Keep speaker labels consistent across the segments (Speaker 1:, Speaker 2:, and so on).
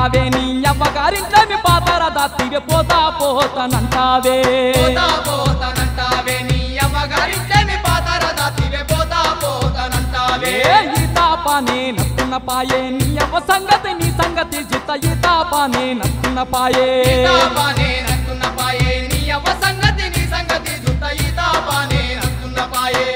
Speaker 1: పోతానంటావే నీ అవ్వగారింట్లో మీ పాతారా దాతివే పోతా పోతానంటావే
Speaker 2: పోతా పోతానంటావే నీ అమ్మగారింటే మీ పాతార దాతివే పోతా పోతానంటావే
Speaker 1: ఏ ఈ తాపానే నత్తున్న పాయే నీ అవ్వ సంగతి నీ సంగతి జుత ఈ తాపానే నత్తున్న పాయే
Speaker 2: తాపానే నక్కున్న పాయే నీ అవ్వ సంగతి నీ సంగతి జుట్ట ఈ తాపానే నక్కున్న పాయే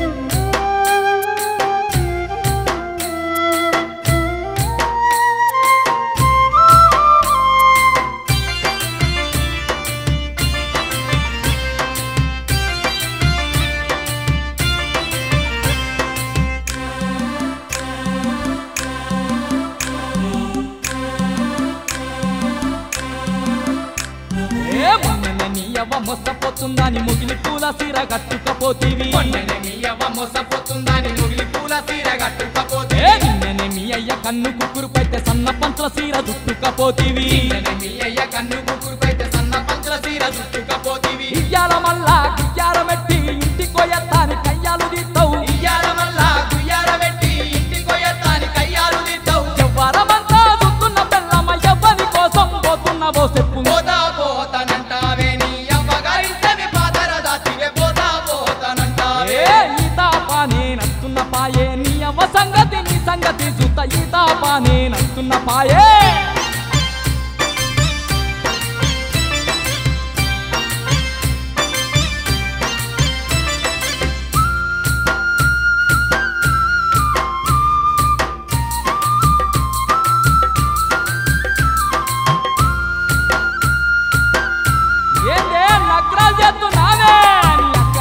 Speaker 1: ఏ మొన్ననే నీ అవ్వ మొస్తపోతుందని ముగిలి పూల సీర కట్టుకపోతీవి
Speaker 2: కొండనే నీ అవ్వ మోసపోతుందని ముగిలి పూల సీర కట్టుకపోతే
Speaker 1: ఏ నిన్ననే మీ అయ్య కన్ను కుక్కురు పైతే సన్న పంచల సీర చుట్టుకపోతీవి
Speaker 2: నిన్ననే మీ అయ్య కన్ను కుకురుకైతే సన్న పంచల సీర చుట్టుకపోతీవి
Speaker 1: ఇయ్యాల మల్లా గియ్యాల మెట్టి ఇంటి కొయ్యత్తాని కయ్యాలు తీస్తావు
Speaker 2: ఇయ్యాల మల్లా గుయ్యాల పెట్టి ఇంటి కొయ్యత్తాని కయ్యాలు తీద్దావు
Speaker 1: ఎవ్వరమంతా చూస్తున్న పిల్లమ్మ ఎవ్వరి కోసం పోతున్నావో చెప్పు
Speaker 2: పోతా పోతానంటావే నీ అవ్వగారింటే మీ పాతార దాతివే పోతా పోతానంటావే
Speaker 1: ఏ ఈ తాపానే నస్తున్న పాయే నీ అవ్వ సంగతి నీ సంగతి చూత ఈ తాపానే నస్తున్న పాయే ఏందే నగ్రాలు చేస్తున్నావే నీ అక్క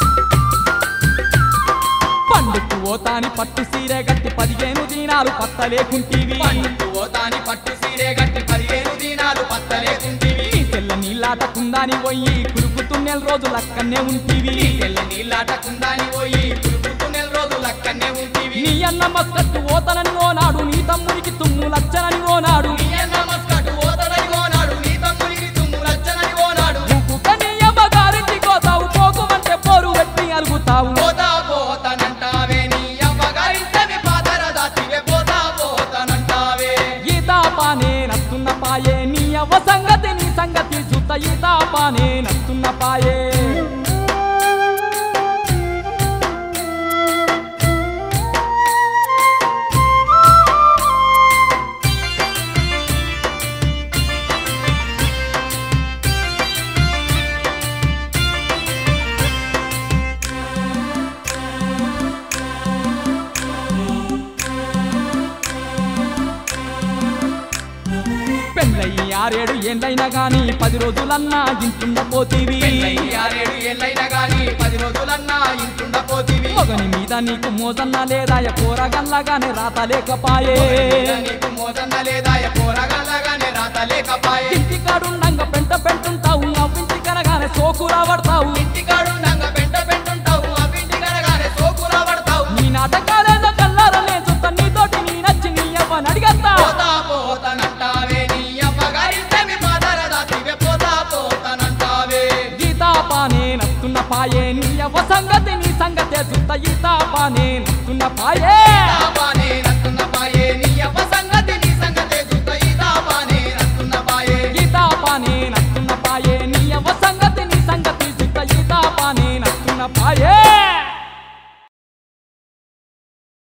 Speaker 1: పండుకు పోతాని పట్టు సీరే గట్టి పదిహేను దినాలు పత్తలేకుంటీవి
Speaker 2: పండుకు పోతాని పట్టు సీరే గట్టి పదిహేను దినాలు పత్తలేకుంటివి
Speaker 1: నీ తెల్ల నీళ్ళాట కుందాని పోయి కురుకుతూ నెల రోజులు అక్కడనే ఉంటీవి
Speaker 2: తెల్ల నీళ్ళాట కుందాని పోయి పులుపుతూ నెల రోజులు అక్కడనే ఉంటివి
Speaker 1: నీ అన్న మస్తట్టు ఓతనని ఓనాడు నీ తమ్మునికి తుమ్ము లచ్చనని ఓనాడు
Speaker 2: నీ అన్న మస్కటు ఓతడని ఓనాడు నీ తమ్ముడికి తుమ్ము లచ్చనని ఓనాడు
Speaker 1: నువ్వు నీ అమ్మగారింటి కోతావు పోకుమంటే పోరు పెట్టి అరుగుతావు
Speaker 2: పోతా పోతానంటావే నీ అవ్వగారింటే మీ పాతర దాతివే పోతా పోతానంటావే
Speaker 1: ఈ తాపానే నస్తున్న పాయే నీ అవ్వ సంగతి నీ సంగతి చూత ఈ తాపానే నస్తున్న పాయే పెళ్ళయి ఆరేడు ఏందైనా గాని పది రోజులన్నా ఇంటుండ పోతీవి
Speaker 2: పెళ్ళయి ఆరేడు ఏళ్ళైనా గాని పది రోజులన్నా ఇంటుండపోతివి
Speaker 1: మొగని మీద నీకు మోసన్న లేదాయ పోరగల్లగానే రాత లేకపాయే
Speaker 2: నీకు మోసన్న లేదా పోరగాళ్ళగానే రాత లేకపాయే
Speaker 1: ఇంటి కాడుండంగా పెంట పెంటుంటావు నవ్వింటి కనగానే సోకు రాబడతావు
Speaker 2: ఇంటికాడు నంగ పెంట పెంటుంటావు అవింటి కనగానే సోకు రాబడతావు
Speaker 1: నీ నాటకాలేదో కల్లారలే చూస్తా నీతోటి నీ నచ్చి నీ అవ్వని అడిగేస్తా
Speaker 2: పోతా పోతానంటావే నీ అవ్వగారింటే మీ పాదర దాతివే పోతా పోతానంటావే
Speaker 1: గీతాపానే నస్తున్న పాయే నీ అవ్వ సంగతి నీ సంగతే చూస్తా గీతాపానే నస్తున్న పాయే
Speaker 2: తాపానే నత్తున్న పాయే నీ అవ్వ